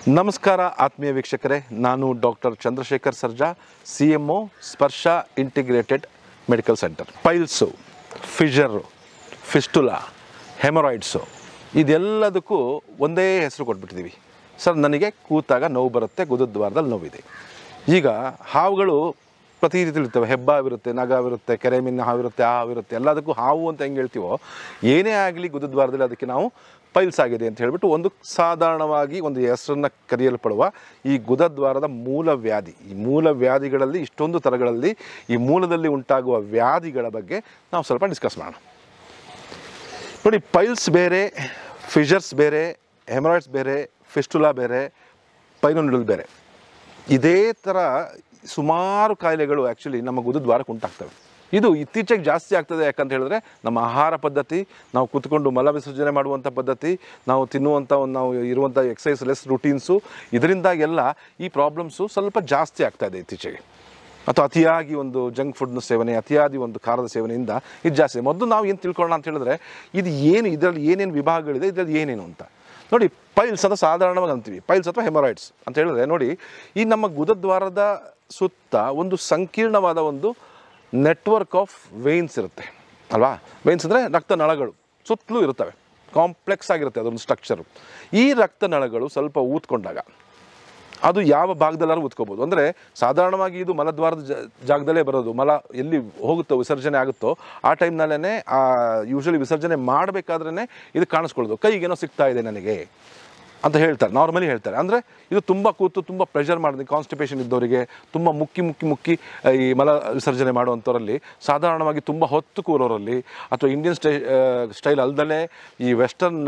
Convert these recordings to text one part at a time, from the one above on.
ನಮಸ್ಕಾರ ಆತ್ಮೀಯ ವೀಕ್ಷಕರೇ ನಾನು doctor Chandrashekar Sarja C M O Sparsha integrated medical centre piles fissure fistula haemorrhoids ಇದೆಲ್ಲದಕ್ಕೂ ಒಂದೇ ಹೆಸರು ಕೊಟ್ಬಿಟ್ಟಿದ್ದೀವಿ ಸರ್ ನನಗೆ ಕೂತಾಗ ನೋವು ಬರುತ್ತೆ ಗುದದ್ವಾರದಲ್ಲಿ ನೋವಿದೆ ಈಗ ಹಾವುಗಳು ಪ್ರತಿ ರೀತಿಲಿ ಇರ್ತವೆ ಹೆಬ್ಬಾವಿರುತ್ತೆ ನಗಾವಿರುತ್ತೆ ಕೆರೆಮೀನಿನ ಹಾವಿರುತ್ತೆ ಆ ಹಾವಿರುತ್ತೆ ಎಲ್ಲದಕ್ಕೂ ಹಾವು ಅಂತ ಹೆಂಗೆ ಹೇಳ್ತೀವೋ ಏನೇ ಆಗಲಿ ಗುದದ್ವಾರದಲ್ಲಿ ಅದಕ್ಕೆ ನಾವು ಪೈಲ್ಸ್ ಆಗಿದೆ ಅಂತ ಹೇಳ್ಬಿಟ್ಟು ಒಂದು ಸಾಧಾರಣವಾಗಿ ಒಂದು ಹೆಸರನ್ನು ಕರೆಯಲ್ಪಡುವ ಈ ಗುದದ್ವಾರದ ಮೂಲ ವ್ಯಾಧಿ ಈ ಮೂಲ ವ್ಯಾಧಿಗಳಲ್ಲಿ ಇಷ್ಟೊಂದು ಥರಗಳಲ್ಲಿ ಈ ಮೂಲದಲ್ಲಿ ಉಂಟಾಗುವ ವ್ಯಾಧಿಗಳ ಬಗ್ಗೆ ನಾವು ಸ್ವಲ್ಪ ಡಿಸ್ಕಸ್ ಮಾಡೋಣ ನೋಡಿ ಪೈಲ್ಸ್ ಬೇರೆ ಫಿಷರ್ಸ್ ಬೇರೆ ಹೆಮರಾಯ್ಡ್ಸ್ ಬೇರೆ ಫಿಸ್ಟುಲಾ ಬೇರೆ ಪೈನೊಂಡಲ್ ಬೇರೆ ಇದೇ ಥರ ಸುಮಾರು ಕಾಯಿಲೆಗಳು ಆ್ಯಕ್ಚುಲಿ ನಮ್ಮ ಗುದದ್ವಾರಕ್ಕೆ ಉಂಟಾಗ್ತವೆ ಇದು ಇತ್ತೀಚೆಗೆ ಜಾಸ್ತಿ ಆಗ್ತದೆ ಯಾಕಂತ ಹೇಳಿದ್ರೆ ನಮ್ಮ ಆಹಾರ ಪದ್ಧತಿ ನಾವು ಕೂತ್ಕೊಂಡು ಮಲ ವಿಸರ್ಜನೆ ಮಾಡುವಂಥ ಪದ್ಧತಿ ನಾವು ತಿನ್ನುವಂಥ ಒಂದು ನಾವು ಇರುವಂಥ ಎಕ್ಸಸೈಸ್ ಲೆಸ್ ರುಟೀನ್ಸು ಇದರಿಂದಾಗೆಲ್ಲ ಈ ಪ್ರಾಬ್ಲಮ್ಸು ಸ್ವಲ್ಪ ಜಾಸ್ತಿ ಆಗ್ತಾ ಇದೆ ಇತ್ತೀಚೆಗೆ ಅಥವಾ ಅತಿಯಾಗಿ ಒಂದು ಜಂಕ್ ಫುಡ್ನ ಸೇವನೆ ಅತಿಯಾಗಿ ಒಂದು ಖಾರದ ಸೇವನೆಯಿಂದ ಇದು ಜಾಸ್ತಿ ಮೊದಲು ನಾವು ಏನು ತಿಳ್ಕೊಳ್ಳೋಣ ಅಂತ ಹೇಳಿದ್ರೆ ಇದು ಏನು ಇದರಲ್ಲಿ ಏನೇನು ವಿಭಾಗಗಳಿದೆ ಇದರಲ್ಲಿ ಏನೇನು ಅಂತ ನೋಡಿ ಪೈಲ್ಸ್ ಅಂತ ಸಾಧಾರಣವಾಗಿ ಅಂತೀವಿ ಪೈಲ್ಸ್ ಅಥವಾ ಹೆಮರಾಯ್ಡ್ಸ್ ಅಂತ ಹೇಳಿದ್ರೆ ನೋಡಿ ಈ ನಮ್ಮ ಗುದದ್ವಾರದ ಸುತ್ತ ಒಂದು ಸಂಕೀರ್ಣವಾದ ಒಂದು ನೆಟ್ವರ್ಕ್ ಆಫ್ ವೇನ್ಸ್ ಇರುತ್ತೆ ಅಲ್ವಾ ವೇನ್ಸ್ ಅಂದರೆ ರಕ್ತನಾಳಗಳು ಸುತ್ತಲೂ ಇರ್ತವೆ ಕಾಂಪ್ಲೆಕ್ಸ್ ಆಗಿರುತ್ತೆ ಅದೊಂದು ಸ್ಟ್ರಕ್ಚರು ಈ ರಕ್ತನಾಳಗಳು ಸ್ವಲ್ಪ ಊದ್ಕೊಂಡಾಗ ಅದು ಯಾವ ಭಾಗದಲ್ಲಾದ್ರೂ ಉತ್ಕೋಬೋದು ಅಂದರೆ ಸಾಧಾರಣವಾಗಿ ಇದು ಮಲದ್ವಾರದ ಜ ಜಾಗದಲ್ಲೇ ಬರೋದು ಮಲ ಎಲ್ಲಿ ಹೋಗುತ್ತೋ ವಿಸರ್ಜನೆ ಆಗುತ್ತೋ ಆ ಟೈಮ್ನಲ್ಲೇ ಆ ಯೂಶಲಿ ವಿಸರ್ಜನೆ ಮಾಡಬೇಕಾದ್ರೇ ಇದು ಕಾಣಿಸ್ಕೊಳ್ಳೋದು ಕೈಗೇನೋ ಸಿಗ್ತಾ ಇದೆ ನನಗೆ ಅಂತ ಹೇಳ್ತಾರೆ ನಾರ್ಮಲಿ ಹೇಳ್ತಾರೆ ಅಂದರೆ ಇದು ತುಂಬ ಕೂತು ತುಂಬ ಪ್ರೆಷರ್ ಮಾಡಿದೆ ಕಾನ್ಸ್ಟಿಪೇಷನ್ ಇದ್ದವರಿಗೆ ತುಂಬ ಮುಕ್ಕಿ ಮುಕ್ಕಿ ಮುಕ್ಕಿ ಆ, ಈ ಮಲ ವಿಸರ್ಜನೆ ಮಾಡುವಂಥವರಲ್ಲಿ ಸಾಧಾರಣವಾಗಿ ತುಂಬ ಹೊತ್ತು ಕೂರೋರಲ್ಲಿ ಅಥವಾ ಇಂಡಿಯನ್ ಸ್ಟೈ ಸ್ಟೈಲ್ ಅಲ್ದಲೇ ಈ ವೆಸ್ಟರ್ನ್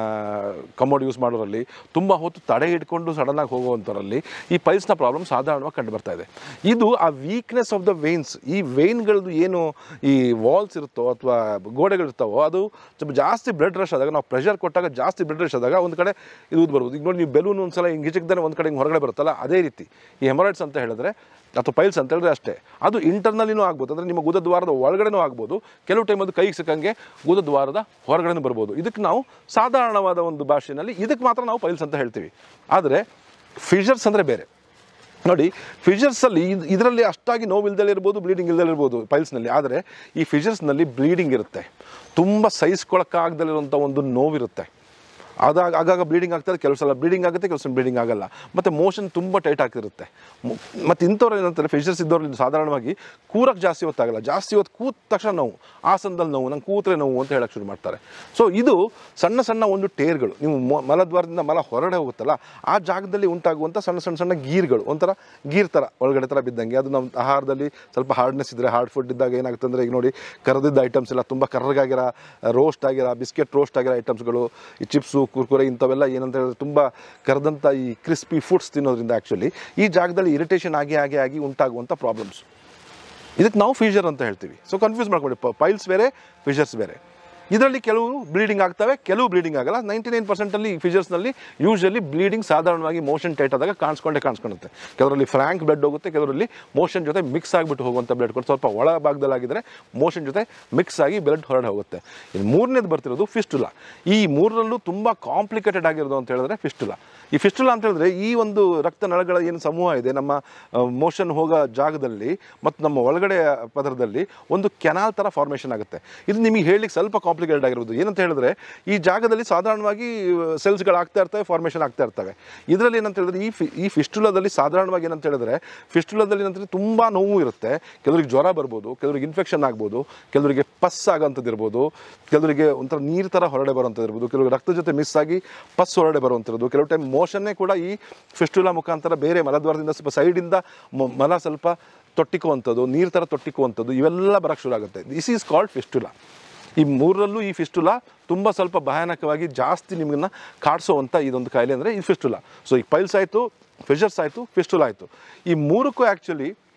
ಕಮೋಡ್ ಯೂಸ್ ಮಾಡೋರಲ್ಲಿ ತುಂಬ ಹೊತ್ತು ತಡೆ ಹಿಡ್ಕೊಂಡು ಸಡನ್ನಾಗಿ ಹೋಗುವಂಥವರಲ್ಲಿ ಈ ಪೈಲ್ಸ್ನ ಪ್ರಾಬ್ಲಮ್ ಸಾಧಾರಣವಾಗಿ ಕಂಡು ಬರ್ತಾ ಇದೆ ಇದು ಆ ವೀಕ್ನೆಸ್ ಆಫ್ ದ ವೇನ್ಸ್ ಈ ವೇನ್ಗಳದ್ದು ಏನು ಈ ವಾಲ್ಸ್ ಇರುತ್ತೋ ಅಥವಾ ಗೋಡೆಗಳಿರ್ತಾವೋ ಅದು ಸ್ವಲ್ಪ ಜಾಸ್ತಿ ಬ್ಲಡ್ ರಶ್ ಆದಾಗ ನಾವು ಪ್ರೆಷರ್ ಕೊಟ್ಟಾಗ ಜಾಸ್ತಿ ಬ್ಲಡ್ ರಶ್ ಆದಾಗ ಒಂದು ಕಡೆ ಇದು ಊದ್ ಬರ್ಬೋದು ಈಗ ನೋಡಿ ನೀವು ಬೆಲೂನ್ ಒಂದ್ಸಲ ಹಿಂಗೆ ಹಿಚಕ್ದಾನೆ ಒಂದು ಕಡೆ ಹಿಂಗೆ ಹೊರಗಡೆ ಬರುತ್ತಲ್ಲ ಅದೇ ರೀತಿ ಈ ಹೆಮರಾಯ್ಡ್ಸ್ ಅಂತ ಹೇಳಿದ್ರೆ ಅಥವಾ ಪೈಲ್ಸ್ ಅಂತ ಹೇಳಿದ್ರೆ ಅಷ್ಟೇ ಅದು ಇಂಟರ್ನಲ್ಲಿನೂ ಆಗ್ಬೋದು ಅಂದರೆ ನಿಮ್ಮ ಗುದದ್ವಾರದ ಒಳಗಡೆನೂ ಆಗ್ಬೋದು ಕೆಲವು ಟೈಮ್ ಅದು ಕೈಗೆ ಸಿಕ್ಕಂಗೆ ಗುದದ್ವಾರದ ಹೊರಗಡೆನೂ ಬರ್ಬೋದು ಇದಕ್ಕೆ ನಾವು ಸಾಧಾರಣವಾದ ಒಂದು ಭಾಷೆಯಲ್ಲಿ ಇದಕ್ಕೆ ಮಾತ್ರ ನಾವು ಪೈಲ್ಸ್ ಅಂತ ಹೇಳ್ತೀವಿ ಆದರೆ ಫಿಷರ್ಸ್ ಅಂದರೆ ಬೇರೆ ನೋಡಿ ಫಿಷರ್ಸಲ್ಲಿ ಇದರಲ್ಲಿ ಅಷ್ಟಾಗಿ ನೋವು ಇಲ್ದಲೇ ಇರ್ಬೋದು ಬ್ಲೀಡಿಂಗ್ ಇಲ್ದಲೇ ಇರ್ಬೋದು ಪೈಲ್ಸ್ನಲ್ಲಿ ಆದರೆ ಈ ಫಿಷರ್ಸ್ನಲ್ಲಿ ಬ್ಲೀಡಿಂಗ್ ಇರುತ್ತೆ ತುಂಬ ಸಹಿಸ್ಕೊಳಕ್ಕಾಗ್ದಲ್ಲಿರುವಂಥ ಒಂದು ನೋವಿರುತ್ತೆ ಅದಾಗ ಆಗಾಗ ಬ್ಲೀಡಿಂಗ್ ಆಗ್ತದೆ ಕೆಲವು ಸಲ ಬ್ಲೀಡಿಂಗ್ ಆಗುತ್ತೆ ಕೆಲವು ಸಲ ಬ್ಲೀಡಿಂಗ್ ಆಗಲ್ಲ ಮತ್ತು ಮೋಷನ್ ತುಂಬ ಟೈಟ್ ಆಗ್ತಿರುತ್ತೆ ಮು- ಮತ್ತು ಇಂಥವ್ರು ಏನಂತಾರೆ ಫಿಷರ್ಸ್ ಇದ್ದವ್ರಲ್ಲಿ ಸಾಧಾರಣವಾಗಿ ಕೂರಕ್ಕೆ ಜಾಸ್ತಿ ಹೊತ್ತಾಗಲ್ಲ ಜಾಸ್ತಿ ಹೊತ್ತು ಕೂತ ತಕ್ಷಣ ನೋವು ಆಸನದಲ್ಲಿ ನೋವು ನಂಗೆ ಕೂತ್ರೆ ನೋವು ಅಂತ ಹೇಳಕ್ಕೆ ಶುರು ಮಾಡ್ತಾರೆ ಸೊ ಇದು ಸಣ್ಣ ಸಣ್ಣ ಒಂದು ಟೇರ್ಗಳು ನೀವು ಮೊ- ಮಲದ್ವಾರದಿಂದ ಮಲ ಹೊರಗಡೆ ಹೋಗುತ್ತಲ್ಲ ಆ ಜಾಗದಲ್ಲಿ ಉಂಟಾಗುವಂಥ ಸಣ್ಣ ಸಣ್ಣ ಸಣ್ಣ ಗೀರ್ಗಳು ಒಂಥರ ಗೀರ್ ಥರ ಒಳಗಡೆ ಥರ ಬಿದ್ದಂಗೆ ಅದು ನಮ್ಮ ಆಹಾರದಲ್ಲಿ ಸ್ವಲ್ಪ ಹಾರ್ಡ್ನೆಸ್ ಇದ್ದರೆ ಹಾರ್ಡ್ ಫುಡ್ ಇದ್ದಾಗ ಏನಾಗುತ್ತೆ ಅಂದರೆ ಈಗ ನೋಡಿ ಕರೆದಿದ್ದ ಐಟಮ್ಸ್ ಎಲ್ಲ ತುಂಬ ಕರ್ರಗಾಗಿರೋ ರೋಸ್ಟ್ ಆಗಿರೋ ಬಿಸ್ಕೆಟ್ ರೋಸ್ಟ್ ಆಗಿರೋ ಐಟಮ್ಸ್ಗಳು ಈ ಚಿಪ್ಸು ಕುರ್ಕುರೆ ಇಂಥವೆಲ್ಲ ಏನಂತ ಹೇಳಿದ್ರೆ ತುಂಬ ಕರೆದಂಥ ಈ ಕ್ರಿಸ್ಪಿ ಫುಡ್ಸ್ ತಿನ್ನೋದ್ರಿಂದ ಆ್ಯಕ್ಚುಲಿ ಈ ಜಾಗದಲ್ಲಿ ಇರಿಟೇಷನ್ ಆಗಿ ಆಗಿ ಆಗಿ ಉಂಟಾಗುವಂಥ ಪ್ರಾಬ್ಲಮ್ಸ್ ಇದಕ್ಕೆ ನಾವು ಫೀಜರ್ ಅಂತ ಹೇಳ್ತೀವಿ ಸೊ ಕನ್ಫ್ಯೂಸ್ ಮಾಡ್ಕೊಳ್ಳಿ ಪೈಲ್ಸ್ ಬೇರೆ ಫಿಷರ್ಸ್ ಬೇರೆ ಇದರಲ್ಲಿ ಕೆಲವು ಬ್ಲೀಡಿಂಗ್ ಆಗ್ತವೆ ಕೆಲವು ಬ್ಲೀಡಿಂಗ್ ಆಗಲ್ಲ ನೈಂಟಿ ನೈನ್ ಪರ್ಸೆಂಟಲ್ಲಿ ಫಿಷರ್ಸ್ನಲ್ಲಿ ಯೂಶಲಿ ಬ್ಲೀಡಿಂಗ್ ಸಾಧಾರಣವಾಗಿ ಮೋಷನ್ ಟೈಟ್ ಆದಾಗ ಕಾಣಿಸ್ಕೊಂಡೇ ಕಾಣಿಸ್ಕೊಳ್ಳುತ್ತೆ ಕೆಲವರಲ್ಲಿ ಫ್ರ್ಯಾಂಕ್ ಬ್ಲಡ್ ಹೋಗುತ್ತೆ ಕೆಲವರಲ್ಲಿ ಮೋಷನ್ ಜೊತೆ ಮಿಕ್ಸ್ ಆಗಿಬಿಟ್ಟು ಹೋಗುವಂಥ ಬ್ಲಡ್ ಕೊಟ್ಟು ಸ್ವಲ್ಪ ಒಳ ಭಾಗದಲ್ಲಾಗಿದ್ದರೆ ಮೋಷನ್ ಜೊತೆ ಮಿಕ್ಸ್ ಆಗಿ ಬ್ಲಡ್ ಹೊರಡೆ ಹೋಗುತ್ತೆ ಇನ್ನು ಮೂರನೇದು ಬರ್ತಿರೋದು ಫಿಸ್ಟುಲಾ ಈ ಮೂರರಲ್ಲೂ ತುಂಬ ಕಾಂಪ್ಲಿಕೇಟೆಡ್ ಆಗಿರೋದು ಅಂತ ಹೇಳಿದ್ರೆ ಫಿಸ್ಟುಲಾ ಈ ಫಿಸ್ಟುಲಾ ಅಂತ ಹೇಳಿದ್ರೆ ಈ ಒಂದು ರಕ್ತನಾಳಗಳ ಏನು ಸಮೂಹ ಇದೆ ನಮ್ಮ ಮೋಷನ್ ಹೋಗೋ ಜಾಗದಲ್ಲಿ ಮತ್ತು ನಮ್ಮ ಒಳಗಡೆ ಪದರದಲ್ಲಿ ಒಂದು ಕೆನಾಲ್ ಥರ ಫಾರ್ಮೇಷನ್ ಆಗುತ್ತೆ ಇದು ನಿಮಗೆ ಹೇಳಲಿಕ್ಕೆ ಸ್ವಲ್ಪ ಕಾಂಪ್ಲಿಕೇಟೆಡ್ ಆಗಿರ್ಬೋದು ಏನಂತ ಹೇಳಿದ್ರೆ ಈ ಜಾಗದಲ್ಲಿ ಸಾಧಾರಣವಾಗಿ ಸೆಲ್ಸ್ಗಳು ಆಗ್ತಾ ಇರ್ತವೆ ಫಾರ್ಮೇಷನ್ ಆಗ್ತಾ ಇರ್ತವೆ ಇದರಲ್ಲಿ ಏನಂತ ಹೇಳಿದ್ರೆ ಈ ಫಿ ಈ ಫಿಸ್ಟುಲಾದಲ್ಲಿ ಸಾಧಾರಣವಾಗಿ ಏನಂತ ಹೇಳಿದ್ರೆ ಫಿಸ್ಟುಲಾದಲ್ಲಿ ಏನಂತ ತುಂಬ ನೋವು ಇರುತ್ತೆ ಕೆಲವರಿಗೆ ಜ್ವರ ಬರ್ಬೋದು ಕೆಲವರಿಗೆ ಇನ್ಫೆಕ್ಷನ್ ಆಗ್ಬೋದು ಕೆಲವರಿಗೆ ಪಸ್ ಆಗೋಂಥದ್ದು ಇರ್ಬೋದು ಕೆಲವರಿಗೆ ಒಂಥರ ನೀರು ಥರ ಹೊರಡೆ ಬರುವಂಥದ್ದು ಇರ್ಬೋದು ಕೆಲವರಿಗೆ ರಕ್ತ ಜೊತೆ ಮಿಸ್ ಆಗಿ ಪಸ್ ಹೊರಡೆ ಬರುವಂಥದ್ದು ಕೆಲವು ಟೈಮ್ ಮೋಷನ್ನೇ ಕೂಡ ಈ ಫಿಸ್ಟುಲಾ ಮುಖಾಂತರ ಬೇರೆ ಮಲದ್ವಾರದಿಂದ ಸ್ವಲ್ಪ ಸೈಡಿಂದ ಮ- ಮಲ ಸ್ವಲ್ಪ ತೊಟ್ಟಿಕ್ಕುವಂಥದ್ದು ನೀರು ಥರ ತೊಟ್ಟಿಕ್ಕುವಂಥದ್ದು ಇವೆಲ್ಲ ಬರೋಕ್ಕೆ ಶುರು ಆಗುತ್ತೆ ದಿಸ್ ಈಸ್ ಕಾಲ್ಡ್ ಫಿಸ್ಟುಲಾ ಈ ಮೂರರಲ್ಲೂ ಈ ಫಿಸ್ಟುಲಾ ತುಂಬ ಸ್ವಲ್ಪ ಭಯಾನಕವಾಗಿ ಜಾಸ್ತಿ ನಿಮ್ಮನ್ನ ಕಾಡಿಸೋವಂಥ ಇದೊಂದು ಕಾಯಿಲೆ ಅಂದರೆ ಈ ಫಿಸ್ಟುಲಾ ಸೊ ಈ ಪೈಲ್ಸ್ ಆಯಿತು ಫಿಷರ್ಸ್ ಆಯಿತು ಫಿಸ್ಟುಲಾ ಆಯಿತು ಈ ಮೂರಕ್ಕೂ ಆ್ಯಕ್ಚುಲಿ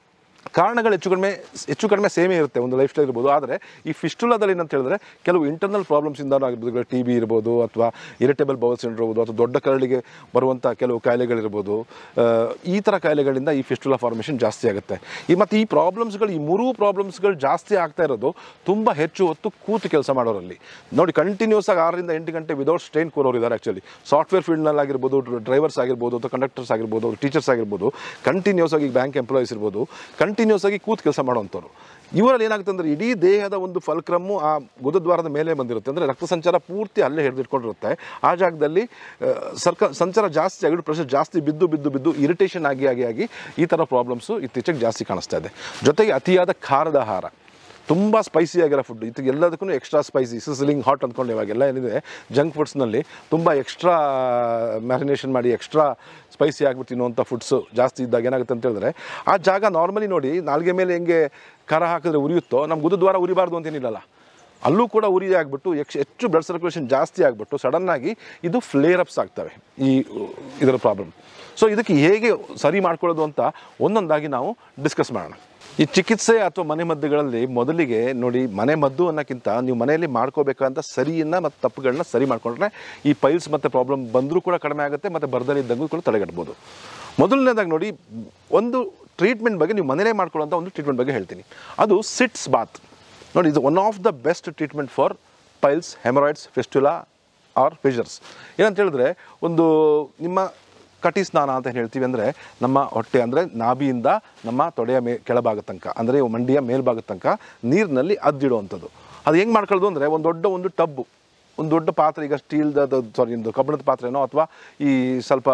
ಕಾರಣಗಳು ಹೆಚ್ಚು ಕಡಿಮೆ ಹೆಚ್ಚು ಕಡಿಮೆ ಸೇಮೇ ಇರುತ್ತೆ ಒಂದು ಲೈಫ್ ಸ್ಟೈಲ್ ಇರ್ಬೋದು ಆದರೆ ಈ ಫಿಸ್ಟುಲಾದಲ್ಲಿ ಏನಂತ ಹೇಳಿದ್ರೆ ಕೆಲವು ಇಂಟರ್ನಲ್ ಪ್ರಾಬ್ಲಮ್ಸಿಂದ ಆಗಿರ್ಬೋದು ಟಿ ಬಿ ಇರ್ಬೋದು ಅಥವಾ ಇರಿಟೇಬಲ್ ಬೌಲ್ ಸಿಂಡ್ರೋಮ್ ಇರ್ಬೋದು ಅಥವಾ ದೊಡ್ಡ ಕರಳಿಗೆ ಬರುವಂಥ ಕೆಲವು ಕಾಯಿಲೆಗಳಿರ್ಬೋದು ಆ, ಈ ಥರ ಕಾಯಿಲೆಗಳಿಂದ ಈ ಫಿಸ್ಟುಲಾ ಫಾರ್ಮೇಷನ್ ಜಾಸ್ತಿ ಆಗುತ್ತೆ ಈ ಮತ್ತು ಈ ಪ್ರಾಬ್ಲಮ್ಸ್ಗಳು ಈ ಮೂರೂ ಪ್ರಾಬ್ಲಮ್ಸ್ಗಳು ಜಾಸ್ತಿ ಆಗ್ತಾ ಇರೋದು ತುಂಬ ಹೆಚ್ಚು ಹೊತ್ತು ಕೂತು ಕೆಲಸ ಮಾಡೋರಲ್ಲಿ ನೋಡಿ ಕಂಟಿನ್ಯೂಸ್ ಆಗಿ ಆರರಿಂದ ಎಂಟು ಗಂಟೆ ವಿದೌಟ್ ಸ್ಟ್ರೈನ್ ಕೂರೋರು ಇದ್ದಾರೆ ಆ್ಯಕ್ಚುಲಿ ಸಾಫ್ಟ್ವೇರ್ ಫೀಲ್ಡ್ನಲ್ಲಿ ಆಗಿರ್ಬೋದು ಡ್ರೈವರ್ಸ್ ಆಗಿರ್ಬೋದು ಅಥವಾ ಕಂಡಕ್ಟರ್ಸ್ ಆಗಿರ್ಬೋದು ಟೀಚರ್ಸ್ ಆಗಿರ್ಬೋದು ಕಂಟಿನ್ಯೂಸ್ ಆಗಿ ಬ್ಯಾಂಕ್ ಎಂಪ್ಲಾಯೀಸ್ ಇರ್ಬೋದು ಕಂಟಿನ್ಯೂಸ್ ಆಗಿ ಕೂತು ಕೆಲಸ ಮಾಡೋವಂಥವ್ರು ಇವರಲ್ಲಿ ಏನಾಗುತ್ತೆ ಅಂದರೆ ಇಡೀ ದೇಹದ ಒಂದು ಫಲ್ಕ್ರಮ್ಮು ಆ ಗುದದ್ವಾರದ ಮೇಲೆ ಬಂದಿರುತ್ತೆ ಅಂದರೆ ರಕ್ತ ಸಂಚಾರ ಪೂರ್ತಿ ಅಲ್ಲೇ ಹಿಡಿದಿಟ್ಕೊಂಡಿರುತ್ತೆ ಆ ಜಾಗದಲ್ಲಿ ಆ, ಸರ್ಕ ಸಂಚಾರ ಜಾಸ್ತಿ ಆಗಿಬಿಟ್ಟು ಪ್ರೆಷರ್ ಜಾಸ್ತಿ ಬಿದ್ದು ಬಿದ್ದು ಬಿದ್ದು ಇರಿಟೇಷನ್ ಆಗಿ ಆಗಿ ಆಗಿ ಈ ಥರ ಪ್ರಾಬ್ಲಮ್ಸು ಇತ್ತೀಚೆಗೆ ಜಾಸ್ತಿ ಕಾಣಿಸ್ತಾ ಇದೆ ಜೊತೆಗೆ ಅತಿಯಾದ ಖಾರದ ಆಹಾರ ತುಂಬ ಸ್ಪೈಸಿ ಆಗಿರೋ ಫುಡ್ ಇದು ಎಲ್ಲದಕ್ಕೂ ಎಕ್ಸ್ಟ್ರಾ ಸ್ಪೈಸಿ ಸಿಸಲಿಂಗ್ ಹಾಟ್ ಅಂದ್ಕೊಂಡು ಇವಾಗೆಲ್ಲ ಏನಿದೆ ಜಂಕ್ ಫುಡ್ಸ್ನಲ್ಲಿ ತುಂಬ ಎಕ್ಸ್ಟ್ರಾ ಮ್ಯಾರಿನೇಷನ್ ಮಾಡಿ ಎಕ್ಸ್ಟ್ರಾ ಸ್ಪೈಸಿ ಆಗಿಬಿಟ್ಟು ತಿನ್ನುವಂಥ ಫುಡ್ಸು ಜಾಸ್ತಿ ಇದ್ದಾಗ ಏನಾಗುತ್ತೆ ಅಂತ ಹೇಳಿದ್ರೆ ಆ ಜಾಗ ನಾರ್ಮಲಿ ನೋಡಿ ನಾಲ್ಗೆ ಮೇಲೆ ಹೆಂಗೆ ಖಾರ ಹಾಕಿದ್ರೆ ಉರಿಯುತ್ತೋ ನಮ್ಮ ಗುರುದ್ವಾರ ಉರಿಬಾರ್ದು ಅಂತೇನಿಲ್ಲಲ್ಲ ಅಲ್ಲೂ ಕೂಡ ಉರಿ ಆಗಿಬಿಟ್ಟು ಎಕ್ಸ್ ಹೆಚ್ಚು ಬ್ಲಡ್ ಸರ್ಕ್ಯುಲೇಷನ್ ಜಾಸ್ತಿ ಆಗಿಬಿಟ್ಟು ಸಡನ್ನಾಗಿ ಇದು ಫ್ಲೇರ್ ಅಪ್ಸ್ ಆಗ್ತವೆ ಈ ಇದರ ಪ್ರಾಬ್ಲಮ್ ಸೊ ಇದಕ್ಕೆ ಹೇಗೆ ಸರಿ ಮಾಡ್ಕೊಳ್ಳೋದು ಅಂತ ಒಂದೊಂದಾಗಿ ನಾವು ಡಿಸ್ಕಸ್ ಮಾಡೋಣ ಈ ಚಿಕಿತ್ಸೆ ಅಥವಾ ಮನೆಮದ್ದುಗಳಲ್ಲಿ ಮೊದಲಿಗೆ ನೋಡಿ ಮನೆ ಮದ್ದು ಅನ್ನೋಕ್ಕಿಂತ ನೀವು ಮನೆಯಲ್ಲಿ ಮಾಡ್ಕೋಬೇಕಂತ ಸರಿಯನ್ನ ಮತ್ತು ತಪ್ಪುಗಳನ್ನ ಸರಿ ಮಾಡ್ಕೊಂಡ್ರೆ ಈ ಪೈಲ್ಸ್ ಮತ್ತು ಪ್ರಾಬ್ಲಮ್ ಬಂದರೂ ಕೂಡ ಕಡಿಮೆ ಆಗುತ್ತೆ ಮತ್ತು ಬರ್ದಲೇ ಇದ್ದಂಗೂ ಕೂಡ ತಡೆಗಟ್ಬೋದು ಮೊದಲನೇದಾಗಿ ನೋಡಿ ಒಂದು ಟ್ರೀಟ್ಮೆಂಟ್ ಬಗ್ಗೆ ನೀವು ಮನೇಲೇ ಮಾಡ್ಕೊಳ್ಳೋಂಥ ಒಂದು ಟ್ರೀಟ್ಮೆಂಟ್ ಬಗ್ಗೆ ಹೇಳ್ತೀನಿ ಅದು ಸಿಟ್ಸ್ ಬಾತ್ ನೋಡಿ ಇದು one of the best treatment for piles haemorrhoids fistula or fissures ಏನಂತ ಹೇಳಿದ್ರೆ ಒಂದು ನಿಮ್ಮ ಕಟಿ ಸ್ನಾನ ಅಂತ ಹೇಳ್ತೀವಿ ಅಂದರೆ ನಮ್ಮ ಹೊಟ್ಟೆ ಅಂದರೆ ನಾಭಿಯಿಂದ ನಮ್ಮ ತೊಡೆಯ ಮೇ ಕೆಳಭಾಗ ತನಕ ಅಂದರೆ ಮಂಡಿಯ ಮೇಲ್ಭಾಗದ ತನಕ ನೀರಿನಲ್ಲಿ ಅದ್ದಿಡುವಂಥದ್ದು ಅದು ಹೆಂಗೆ ಮಾಡ್ಕೊಳ್ಳೋದು ಅಂದರೆ ಒಂದು ದೊಡ್ಡ ಒಂದು ಟಬ್ಬು ಒಂದು ದೊಡ್ಡ ಪಾತ್ರೆ ಈಗ ಸ್ಟೀಲ್ದ ಸಾರಿ ಒಂದು ಕಬ್ಬಿಣದ ಪಾತ್ರೆನೋ ಅಥವಾ ಈ ಸ್ವಲ್ಪ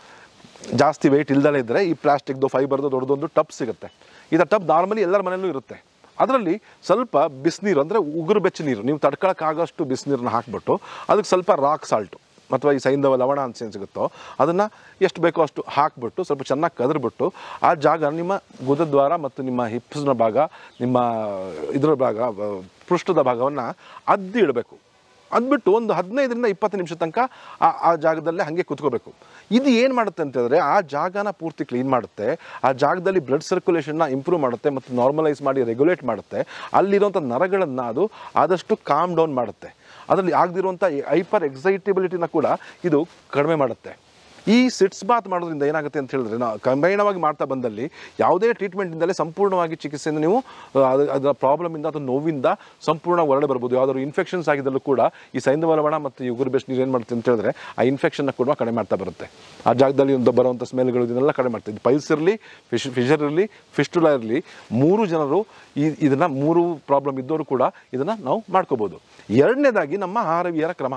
ಜಾಸ್ತಿ ವೆಯ್ಟ್ ಇಲ್ದಲೇ ಇದ್ದರೆ ಈ ಪ್ಲಾಸ್ಟಿಕ್ದು ಫೈಬರ್ದು ದೊಡ್ಡದೊಂದು ಟಬ್ ಸಿಗುತ್ತೆ ಇದು ಟಬ್ ನಾರ್ಮಲಿ ಎಲ್ಲರ ಮನೆಯಲ್ಲೂ ಇರುತ್ತೆ ಅದರಲ್ಲಿ ಸ್ವಲ್ಪ ಬಿಸಿನೀರು ಅಂದರೆ ಉಗುರು ಬೆಚ್ಚ ನೀರು ನೀವು ತಡ್ಕೊಳಕ್ಕಾಗಷ್ಟು ಬಿಸಿನೀರನ್ನ ಹಾಕ್ಬಿಟ್ಟು ಅದಕ್ಕೆ ಸ್ವಲ್ಪ ರಾಕ್ ಸಾಲ್ಟು ಅಥವಾ ಈ ಸೈಂಧವ ಲವಣ ಅಂತ ಏನು ಸಿಗುತ್ತೋ ಅದನ್ನು ಎಷ್ಟು ಬೇಕೋ ಅಷ್ಟು ಹಾಕ್ಬಿಟ್ಟು ಸ್ವಲ್ಪ ಚೆನ್ನಾಗಿ ಕದರ್ಬಿಟ್ಟು ಆ ಜಾಗ ನಿಮ್ಮ ಗುದದ್ವಾರ ಮತ್ತು ನಿಮ್ಮ ಹಿಪ್ಸ್ನ ಭಾಗ ನಿಮ್ಮ ಇದರ ಭಾಗ ಆ, ಪೃಷ್ಠದ ಭಾಗವನ್ನು ಅದ್ದಿ ಇಡಬೇಕು ಅಂದ್ಬಿಟ್ಟು ಒಂದು ಹದಿನೈದರಿಂದ ಇಪ್ಪತ್ತು ನಿಮಿಷ ತನಕ ಆ ಆ ಜಾಗದಲ್ಲೇ ಹಾಗೆ ಕುತ್ಕೋಬೇಕು ಇದು ಏನು ಮಾಡುತ್ತೆ ಅಂತ ಹೇಳಿದ್ರೆ ಆ ಜಾಗನ ಪೂರ್ತಿ ಕ್ಲೀನ್ ಮಾಡುತ್ತೆ ಆ ಜಾಗದಲ್ಲಿ ಬ್ಲಡ್ ಸರ್ಕ್ಯುಲೇಷನ್ನ ಇಂಪ್ರೂವ್ ಮಾಡುತ್ತೆ ಮತ್ತು ನಾರ್ಮಲೈಸ್ ಮಾಡಿ ರೆಗ್ಯುಲೇಟ್ ಮಾಡುತ್ತೆ ಅಲ್ಲಿರುವಂಥ ನರಗಳನ್ನು ಅದು ಆದಷ್ಟು ಕಾಮ್ ಡೌನ್ ಮಾಡುತ್ತೆ ಅದರಲ್ಲಿ ಆಗದಿರುವಂಥ ಹೈಪರ್ ಎಕ್ಸೈಟಬಿಲಿಟಿನ ಕೂಡ ಇದು ಕಡಿಮೆ ಮಾಡುತ್ತೆ ಈ ಸಿಟ್ಸ್ ಬಾತ್ ಮಾಡೋದ್ರಿಂದ ಏನಾಗುತ್ತೆ ಅಂತ ಹೇಳಿದ್ರೆ ನಾವು ಕಂಬೈನವಾಗಿ ಮಾಡ್ತಾ ಬಂದಲ್ಲಿ ಯಾವುದೇ ಟ್ರೀಟ್ಮೆಂಟಿಂದಲೇ ಸಂಪೂರ್ಣವಾಗಿ ಚಿಕಿತ್ಸೆಯಿಂದ ನೀವು ಆ, ಅದು ಅದರ ಪ್ರಾಬ್ಲಮಿಂದ ಅಥವಾ ನೋವಿಂದ ಸಂಪೂರ್ಣ ಹೊರಡೆ ಬರ್ಬೋದು ಯಾವುದಾದ್ರು ಇನ್ಫೆಕ್ಷನ್ಸ್ ಆಗಿದ್ದಲ್ಲೂ ಕೂಡ ಈ ಸೈಂಧವ ಲವಣ ಮತ್ತು ಈ ಉಗುರು ಬೆಸ್ಟ್ ನೀರು ಏನು ಮಾಡುತ್ತೆ ಅಂತ ಹೇಳಿದ್ರೆ ಆ ಇನ್ಫೆಕ್ಷನ್ನ ಕೂಡ ಕಡಿಮೆ ಮಾಡ್ತಾ ಬರುತ್ತೆ ಆ ಜಾಗದಲ್ಲಿ ಒಂದು ಬರುವಂಥ ಸ್ಮೆಲ್ಗಳು ಇದನ್ನೆಲ್ಲ ಕಡಿಮೆ ಮಾಡ್ತಾ ಇದು ಪೈಲ್ಸ್ ಇರಲಿ ಫಿಶ್ ಫಿಶರ್ ಇರಲಿ ಫಿಸ್ಟುಲಾ ಇರಲಿ ಮೂರು ಜನರು ಈ ಇದನ್ನು ಮೂರು ಪ್ರಾಬ್ಲಮ್ ಇದ್ದವರು ಕೂಡ ಇದನ್ನು ನಾವು ಮಾಡ್ಕೋಬೋದು ಎರಡನೇದಾಗಿ ನಮ್ಮ ಆಹಾರ ವಿಹಾರ ಕ್ರಮ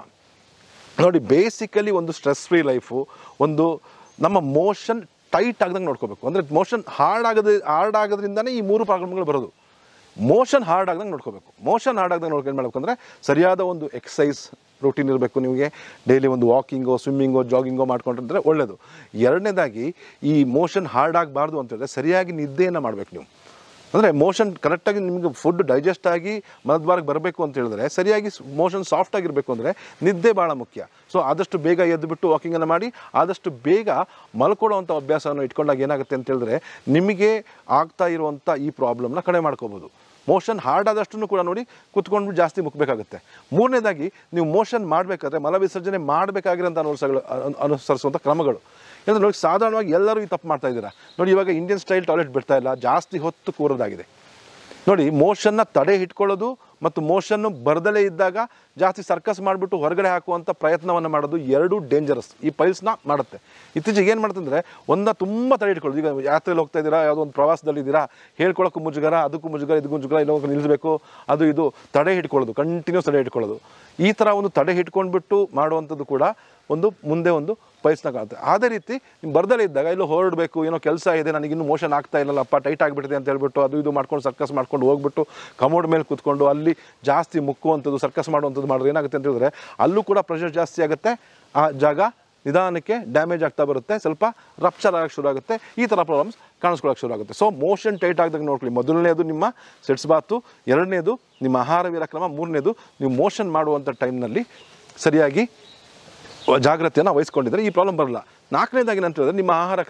ನೋಡಿ ಬೇಸಿಕಲಿ ಒಂದು ಸ್ಟ್ರೆಸ್ ಫ್ರೀ ಲೈಫು ಒಂದು ನಮ್ಮ ಮೋಷನ್ ಟೈಟ್ ಆಗ್ದಂಗೆ ನೋಡ್ಕೋಬೇಕು ಅಂದರೆ ಮೋಷನ್ ಹಾರ್ಡ್ ಆಗದ ಹಾರ್ಡ್ ಆಗೋದ್ರಿಂದನೇ ಈ ಮೂರು ಪ್ರಾಬ್ಲಮ್ಗಳು ಬರೋದು ಮೋಷನ್ ಹಾರ್ಡ್ ಆಗ್ದಂಗೆ ನೋಡ್ಕೋಬೇಕು ಮೋಷನ್ ಹಾರ್ಡ್ ಆಗ್ದಂಗೆ ನೋಡ್ಕೊಂಡು ಮಾಡಬೇಕು ಅಂದರೆ ಸರಿಯಾದ ಒಂದು ಎಕ್ಸಸೈಸ್ ರೂಟೀನ್ ಇರಬೇಕು ನಿಮಗೆ ಡೈಲಿ ಒಂದು ವಾಕಿಂಗೋ ಸ್ವಿಮ್ಮಿಂಗೋ ಜಾಗಿಂಗೋ ಮಾಡ್ಕೊಂಡಿದ್ರೆ ಒಳ್ಳೆಯದು ಎರಡನೇದಾಗಿ ಈ ಮೋಷನ್ ಹಾರ್ಡ್ ಆಗಬಾರ್ದು ಅಂತಂದರೆ ಸರಿಯಾಗಿ ನಿದ್ದೆಯನ್ನು ಮಾಡಬೇಕು ನೀವು ಅಂದರೆ ಮೋಷನ್ ಕರೆಕ್ಟಾಗಿ ನಿಮಗೆ ಫುಡ್ ಡೈಜೆಸ್ಟ್ ಆಗಿ ಮಲದ್ವಾರಕ್ಕೆ ಬರಬೇಕು ಅಂತ ಹೇಳಿದ್ರೆ ಸರಿಯಾಗಿ ಮೋಷನ್ ಸಾಫ್ಟ್ ಆಗಿರಬೇಕು ಅಂದರೆ ನಿದ್ದೆ ಭಾಳ ಮುಖ್ಯ ಸೊ ಆದಷ್ಟು ಬೇಗ ಎದ್ದುಬಿಟ್ಟು ವಾಕಿಂಗನ್ನು ಮಾಡಿ ಆದಷ್ಟು ಬೇಗ ಮಲ್ಕೊಳ್ಳೋವಂಥ ಅಭ್ಯಾಸವನ್ನು ಇಟ್ಕೊಂಡಾಗ ಏನಾಗುತ್ತೆ ಅಂತ ಹೇಳಿದ್ರೆ ನಿಮಗೆ ಆಗ್ತಾ ಇರುವಂಥ ಈ ಪ್ರಾಬ್ಲಮ್ನ ಕಡಿಮೆ ಮಾಡ್ಕೋಬೋದು ಮೋಷನ್ ಹಾರ್ಡ್ ಆದಷ್ಟು ಕೂಡ ನೋಡಿ ಕುತ್ಕೊಂಡು ಜಾಸ್ತಿ ಮುಕ್ಕಬೇಕಾಗುತ್ತೆ ಮೂರನೇದಾಗಿ ನೀವು ಮೋಷನ್ ಮಾಡಬೇಕಾದ್ರೆ ಮಲ ವಿಸರ್ಜನೆ ಮಾಡಬೇಕಾಗಿರೋಂಥ ಅನುಸರಗಳು ಅನು- ಅನುಸರಿಸುವಂಥ ಕ್ರಮಗಳು ಯಾಕಂದ್ರೆ ನೋಡಿ ಸಾಧಾರಣವಾಗಿ ಎಲ್ಲರೂ ಈ ತಪ್ಪು ಮಾಡ್ತಾ ಇದ್ದೀರಾ ನೋಡಿ ಇವಾಗ ಇಂಡಿಯನ್ ಸ್ಟೈಲ್ ಟಾಯ್ಲೆಟ್ ಬಿಡ್ತಾ ಇಲ್ಲ ಜಾಸ್ತಿ ಹೊತ್ತು ಕೂರೋದಾಗಿದೆ ನೋಡಿ ಮೋಷನ್ನ ತಡೆ ಇಟ್ಕೊಳ್ಳೋದು ಮತ್ತು ಮೋಷನ್ನು ಬರ್ದಲೇ ಇದ್ದಾಗ ಜಾಸ್ತಿ ಸರ್ಕಸ್ ಮಾಡಿಬಿಟ್ಟು ಹೊರಗಡೆ ಹಾಕುವಂಥ ಪ್ರಯತ್ನವನ್ನು ಮಾಡೋದು ಎರಡೂ ಡೇಂಜರಸ್ ಈ ಪೈಲ್ಸ್ನ ಮಾಡುತ್ತೆ ಇತ್ತೀಚೆಗೆ ಏನು ಮಾಡುತ್ತಂದ್ರೆ ಒಂದ ತುಂಬ ತಡೆ ಇಟ್ಕೊಳ್ಳೋದು ಈಗ ಯಾತ್ರೆಯಲ್ಲಿ ಹೋಗ್ತಾ ಇದ್ದೀರಾ ಯಾವುದೋ ಒಂದು ಪ್ರವಾಸದಲ್ಲಿ ಇದ್ದೀರಾ ಹೇಳ್ಕೊಳ್ಳೋಕ್ಕೂ ಮುಜುಗರ ಅದಕ್ಕೂ ಮುಜುಗರ ಇದಕ್ಕೂ ಮುಜುಗರ ಇಲ್ಲೋಗಿ ನಿಲ್ಲಿಸಬೇಕು ಅದು ಇದು ತಡೆ ಹಿಡ್ಕೊಳ್ಳೋದು ಕಂಟಿನ್ಯೂಸ್ ತಡೆ ಇಟ್ಕೊಳ್ಳೋದು ಈ ಥರ ಒಂದು ತಡೆ ಹಿಡ್ಕೊಂಡ್ಬಿಟ್ಟು ಮಾಡುವಂಥದ್ದು ಕೂಡ ಒಂದು ಮುಂದೆ ಒಂದು ಪೈಲ್ಸ್ನ ಕಾಣುತ್ತೆ ಅದೇ ರೀತಿ ನೀವು ಬರ್ದಲೇ ಇದ್ದಾಗ ಎಲ್ಲೋ ಹೊರಡಬೇಕು ಏನೋ ಕೆಲಸ ಇದೆ ನನಗಿನ್ನೂ ಮೋಷನ್ ಆಗ್ತಾ ಇಲ್ಲಲ್ಲಪ್ಪ ಟೈಟ್ ಆಗಿಬಿಟ್ಟಿದೆ ಅಂತ ಹೇಳ್ಬಿಟ್ಟು ಅದು ಇದು ಮಾಡ್ಕೊಂಡು ಸರ್ಕಸ್ ಮಾಡ್ಕೊಂಡು ಹೋಗ್ಬಿಟ್ಟು ಕಮೋಡ್ ಮೇಲೆ ಕೂತ್ಕೊಂಡು ಅಲ್ಲಿ ಜಾಸ್ತಿ ಮುಕ್ಕುವಂಥದ್ದು ಸರ್ಕಸ್ ಮಾಡುವಂಥದ್ದು ಮಾಡಿದ್ರೆ ಏನಾಗುತ್ತೆ ಅಂತ ಹೇಳಿದ್ರೆ ಅಲ್ಲೂ ಕೂಡ ಪ್ರೆಷರ್ ಜಾಸ್ತಿ ಆಗುತ್ತೆ ಆ ಜಾಗ ನಿಧಾನಕ್ಕೆ ಡ್ಯಾಮೇಜ್ ಆಗ್ತಾ ಬರುತ್ತೆ ಸ್ವಲ್ಪ ರಪ್ಚರ್ ಆಗಕ್ಕೆ ಶುರು ಆಗುತ್ತೆ ಈ ಥರ ಪ್ರಾಬ್ಲಮ್ಸ್ ಕಾಣಿಸ್ಕೊಳ್ಳೋಕೆ ಶುರು ಆಗುತ್ತೆ ಸೊ ಮೋಷನ್ ಟೈಟ್ ಆಗ್ದಂಗೆ ನೋಡ್ಕೊಳ್ಳಿ ಮೊದಲನೇದು ನಿಮ್ಮ ಸೆಟ್ಸ್ ಬಾತು ಎರಡನೇದು ನಿಮ್ಮ ಆಹಾರ ವಿರಕ್ರಮ ಮೂರನೇದು ನೀವು ಮೋಷನ್ ಮಾಡುವಂಥ ಟೈಮ್ನಲ್ಲಿ ಸರಿಯಾಗಿ ಜಾಗ್ರತೆಯನ್ನು ವಹಿಸ್ಕೊಂಡಿದ್ರೆ ಈ ಪ್ರಾಬ್ಲಮ್ ಬರಲ್ಲ ನಾಲ್ಕನೇದಾಗಿ ಏನಂತ ಹೇಳಿದ್ರೆ ನಿಮ್ಮ ಆಹಾರ ಕ್ರಮ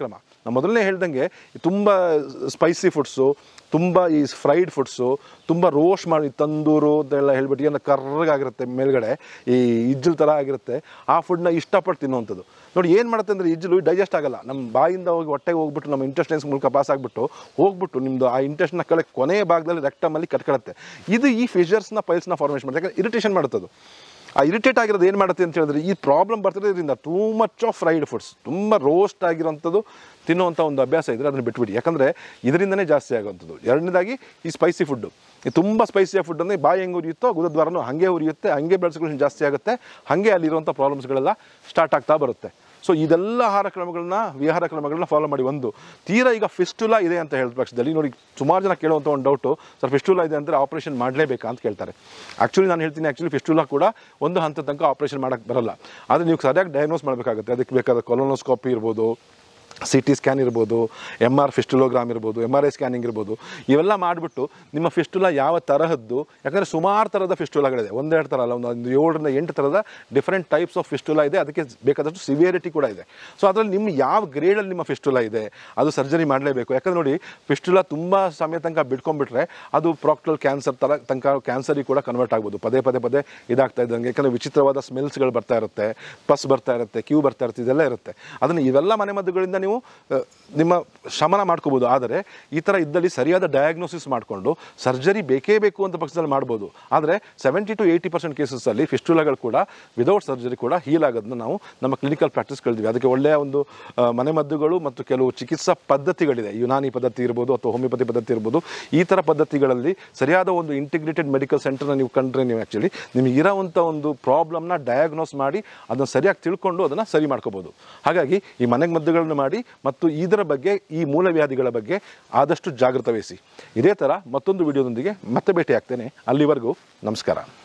ನಾನು ಮೊದಲನೇ ಹೇಳ್ದಂಗೆ ತುಂಬ ಸ್ಪೈಸಿ ಫುಡ್ಸು ತುಂಬ ಈ ಫ್ರೈಡ್ ಫುಡ್ಸು ತುಂಬ ರೋಸ್ಟ್ ಮಾಡಿ ತಂದೂರು ಅದೆಲ್ಲ ಹೇಳ್ಬಿಟ್ಟು ಏನೋ ಕರ್ರಗಾಗಿರುತ್ತೆ ಮೇಲ್ಗಡೆ ಈ ಇಜ್ಜಲ್ ಥರ ಆಗಿರುತ್ತೆ ಆ ಫುಡ್ನ ಇಷ್ಟಪಟ್ಟು ತಿನ್ನುವಂಥದ್ದು ನೋಡಿ ಏನು ಮಾಡುತ್ತೆ ಅಂದರೆ ಇಜ್ಜಲು ಡೈಜೆಸ್ಟ್ ಆಗಲ್ಲ ನಮ್ಮ ಬಾಯಿಂದ ಹೋಗಿ ಹೊಟ್ಟೆಗೆ ಹೋಗ್ಬಿಟ್ಟು ನಮ್ಮ ಇಂಟೆಸ್ಟೈನ್ಸ್ ಮೂಲಕ ಪಾಸ್ ಆಗಿಬಿಟ್ಟು ಹೋಗ್ಬಿಟ್ಟು ನಿಮ್ಮದು ಆ ಇಂಟೆಸ್ಟ್ನ ಕಳೆ ಕೊನೆಯ ಭಾಗದಲ್ಲಿ ರೆಕ್ಟಮಲ್ಲಿ ಕಟ್ಕೊಳುತ್ತೆ ಇದು ಈ ಫಿಶರ್ಸ್ನ ಪೈಲ್ಸ್ನ ಫಾರ್ಮೇಷನ್ ಮಾಡುತ್ತೆ ಯಾಕಂದ್ರೆ ಇರಿಟೇಷನ್ ಮಾಡುತ್ತೆ ಅದು ಆ ಇರಿಟೇಟ್ ಆಗಿರೋದು ಏನು ಮಾಡುತ್ತೆ ಅಂತ ಹೇಳಿದ್ರೆ ಈ ಪ್ರಾಬ್ಲಮ್ ಬರ್ತಿರೋದು ಇದರಿಂದ too much of fried foods ತುಂಬ ರೋಸ್ಟ್ ಆಗಿರೋಂಥದ್ದು ತಿನ್ನುವಂಥ ಒಂದು ಅಭ್ಯಾಸ ಇದ್ದರೆ ಅದನ್ನು ಬಿಟ್ಬಿಡಿ ಯಾಕಂದರೆ ಇದರಿಂದನೇ ಜಾಸ್ತಿ ಆಗುವಂಥದ್ದು ಎರಡನೇದಾಗಿ ಈ ಸ್ಪೈಸಿ ಫುಡ್ಡು ಈ ತುಂಬ ಸ್ಪೈಸಿಯ ಫುಡ್ ಅಂದರೆ ಬಾಯಿ ಹೆಂಗೆ ಉರಿಯುತ್ತೋ ಗುರುದ್ವಾರನೂ ಹಾಗೆ ಉರಿಯುತ್ತೆ ಹಾಗೆ ಬ್ಲಡ್ ಸರ್ಕ್ಯುಲೇಷನ್ ಜಾಸ್ತಿ ಆಗುತ್ತೆ ಹಾಗೆ ಅಲ್ಲಿರುವಂಥ ಪ್ರಾಬ್ಲಮ್ಸ್ಗಳೆಲ್ಲ ಸ್ಟಾರ್ಟ್ ಆಗ್ತಾ ಬರುತ್ತೆ ಸೊ ಇದೆಲ್ಲ ಆಹಾರ ಕ್ರಮಗಳನ್ನ ವಿಹಾರ ಕ್ರಮಗಳನ್ನ ಫಾಲೋ ಮಾಡಿ ಒಂದು ತೀರಾ ಈಗ ಫಿಸ್ಟುಲಾ ಇದೆ ಅಂತ ಹೇಳಿದ ಪಕ್ಷದಲ್ಲಿ ನೋಡಿ ಸುಮಾರು ಜನ ಕೇಳುವಂಥ ಒಂದು ಡೌಟು ಸರ್ ಫಿಸ್ಟುಲಾ ಇದೆ ಅಂದರೆ ಆಪರೇಷನ್ ಮಾಡಲೇಬೇಕಾ ಅಂತ ಕೇಳ್ತಾರೆ ಆ್ಯಕ್ಚುಲಿ ನಾನು ಹೇಳ್ತೀನಿ ಆ್ಯಕ್ಚುಲಿ ಫಿಸ್ಟುಲಾ ಕೂಡ ಒಂದು ಹಂತ ತನಕ ಆಪರೇಷನ್ ಮಾಡೋಕ್ಕೆ ಬರಲ್ಲ ಆದರೆ ನೀವು ಸರಿಯಾಗಿ ಡಯಾಗ್ನೋಸ್ ಮಾಡಬೇಕಾಗುತ್ತೆ ಅದಕ್ಕೆ ಬೇಕಾದ ಕೊಲೋನೋಸ್ಕೋಪಿ ಇರ್ಬೋದು ಸಿ ಟಿ ಸ್ಕ್ಯಾನ್ ಇರ್ಬೋದು ಎಮ್ ಆರ್ ಫಿಸ್ಟುಲೋಗ್ರಾಮ್ ಇರ್ಬೋದು ಎಮ್ ಆರ್ ಐ ಸ್ಕ್ಯಾನಿಂಗ್ ಇರ್ಬೋದು ಇವೆಲ್ಲ ಮಾಡಿಬಿಟ್ಟು ನಿಮ್ಮ ಫಿಸ್ಟುಲಾ ಯಾವ ತರಹದ್ದು ಯಾಕಂದರೆ ಸುಮಾರು ಥರದ ಫಿಸ್ಟುಲಾಗಳಿದೆ ಒಂದೆರಡು ಥರ ಅಲ್ಲ ಒಂದು ಒಂದು ಏಳರಿಂದ ಎಂಟು ಥರದ ಡಿಫ್ರೆಂಟ್ ಟೈಪ್ಸ್ ಆಫ್ ಫಿಸ್ಟುಲಾ ಇದೆ ಅದಕ್ಕೆ ಬೇಕಾದಷ್ಟು ಸಿವಿಯರಿಟಿ ಕೂಡ ಇದೆ ಸೊ ಅದರಲ್ಲಿ ನಿಮ್ಮ ಯಾವ ಗ್ರೇಡಲ್ಲಿ ನಿಮ್ಮ ಫಿಸ್ಟುಲಾ ಇದೆ ಅದು ಸರ್ಜರಿ ಮಾಡಲೇಬೇಕು ಯಾಕಂದ್ರೆ ನೋಡಿ ಫಿಸ್ಟುಲಾ ತುಂಬ ಸಮಯ ತನಕ ಬಿಟ್ಕೊಂಡ್ಬಿಟ್ರೆ ಅದು ಪ್ರಾಕ್ಟಲ್ ಕ್ಯಾನ್ಸರ್ ಥರ ತನಕ ಕ್ಯಾನ್ಸರಿಗೆ ಕೂಡ ಕನ್ವರ್ಟ್ ಆಗ್ಬೋದು ಪದೇ ಪದೇ ಪದೇ ಇದಾಗ್ತಾ ಇದ್ದಂಗೆ ಯಾಕಂದರೆ ವಿಚಿತ್ರವಾದ ಸ್ಮೆಲ್ಸ್ಗಳು ಬರ್ತಾ ಇರುತ್ತೆ ಪಸ್ ಬರ್ತಾ ಇರುತ್ತೆ ಕ್ಯೂ ಬರ್ತಾ ಇರುತ್ತೆ ಇದೆಲ್ಲ ಇರುತ್ತೆ ಅದನ್ನು ಇವೆಲ್ಲ ಮನೆಮದ್ದುಗಳಿಂದ ನೀವು ಆ, ನಿಮ್ಮ ಶಮನ ಮಾಡ್ಕೋಬೋದು ಆದರೆ ಈ ಥರ ಇದ್ದಲ್ಲಿ ಸರಿಯಾದ ಡಯಾಗ್ನೋಸಿಸ್ ಮಾಡಿಕೊಂಡು ಸರ್ಜರಿ ಬೇಕೇ ಬೇಕು ಅಂತ ಪಕ್ಷದಲ್ಲಿ ಮಾಡ್ಬೋದು ಆದರೆ ಸೆವೆಂಟಿ ಟು ಏಯ್ಟಿ ಪರ್ಸೆಂಟ್ ಕೇಸಸ್ಸಲ್ಲಿ ಫಿಸ್ಟುಲಾಗಳು ಕೂಡ ವಿದೌಟ್ ಸರ್ಜರಿ ಕೂಡ ಹೀಲ್ ಆಗೋದನ್ನ ನಾವು ನಮ್ಮ ಕ್ಲಿನಿಕಲ್ ಪ್ರಾಕ್ಟೀಸ್ ಕಳಿದ್ವಿ ಅದಕ್ಕೆ ಒಳ್ಳೆಯ ಒಂದು ಆ, ಮನೆಮದ್ದುಗಳು ಮತ್ತು ಕೆಲವು ಚಿಕಿತ್ಸಾ ಪದ್ಧತಿಗಳಿದೆ ಯುನಾನಿ ಪದ್ಧತಿ ಇರ್ಬೋದು ಅಥವಾ ಹೋಮಿಯೋಪತಿ ಪದ್ಧತಿ ಇರ್ಬೋದು ಈ ಥರ ಪದ್ಧತಿಗಳಲ್ಲಿ ಸರಿಯಾದ ಒಂದು ಇಂಟಿಗ್ರೇಟೆಡ್ ಮೆಡಿಕಲ್ ಸೆಂಟರ್ನ ನೀವು ಕಂಡ್ರೆ ನೀವು ಆ್ಯಕ್ಚುಲಿ ನಿಮಗೆ ಇರೋವಂಥ ಒಂದು ಪ್ರಾಬ್ಲಮ್ನ ಡಯಾಗ್ನೋಸ್ ಮಾಡಿ ಅದನ್ನು ಸರಿಯಾಗಿ ತಿಳ್ಕೊಂಡು ಅದನ್ನು ಸರಿ ಮಾಡ್ಕೋಬೋದು ಹಾಗಾಗಿ ಈ ಮನೆಗೆ ಮದ್ದುಗಳನ್ನು ಮಾಡಿ ಮತ್ತು ಇದರ ಬಗ್ಗೆ ಈ ಮೂಲವ್ಯಾಧಿಗಳ ಬಗ್ಗೆ ಆದಷ್ಟು ಜಾಗೃತ ವಹಿಸಿ ಇದೇ ಥರ ಮತ್ತೊಂದು ವಿಡಿಯೋದೊಂದಿಗೆ ಮತ್ತೆ ಭೇಟಿ ಆಗ್ತೇನೆ ಅಲ್ಲಿವರೆಗೂ ನಮಸ್ಕಾರ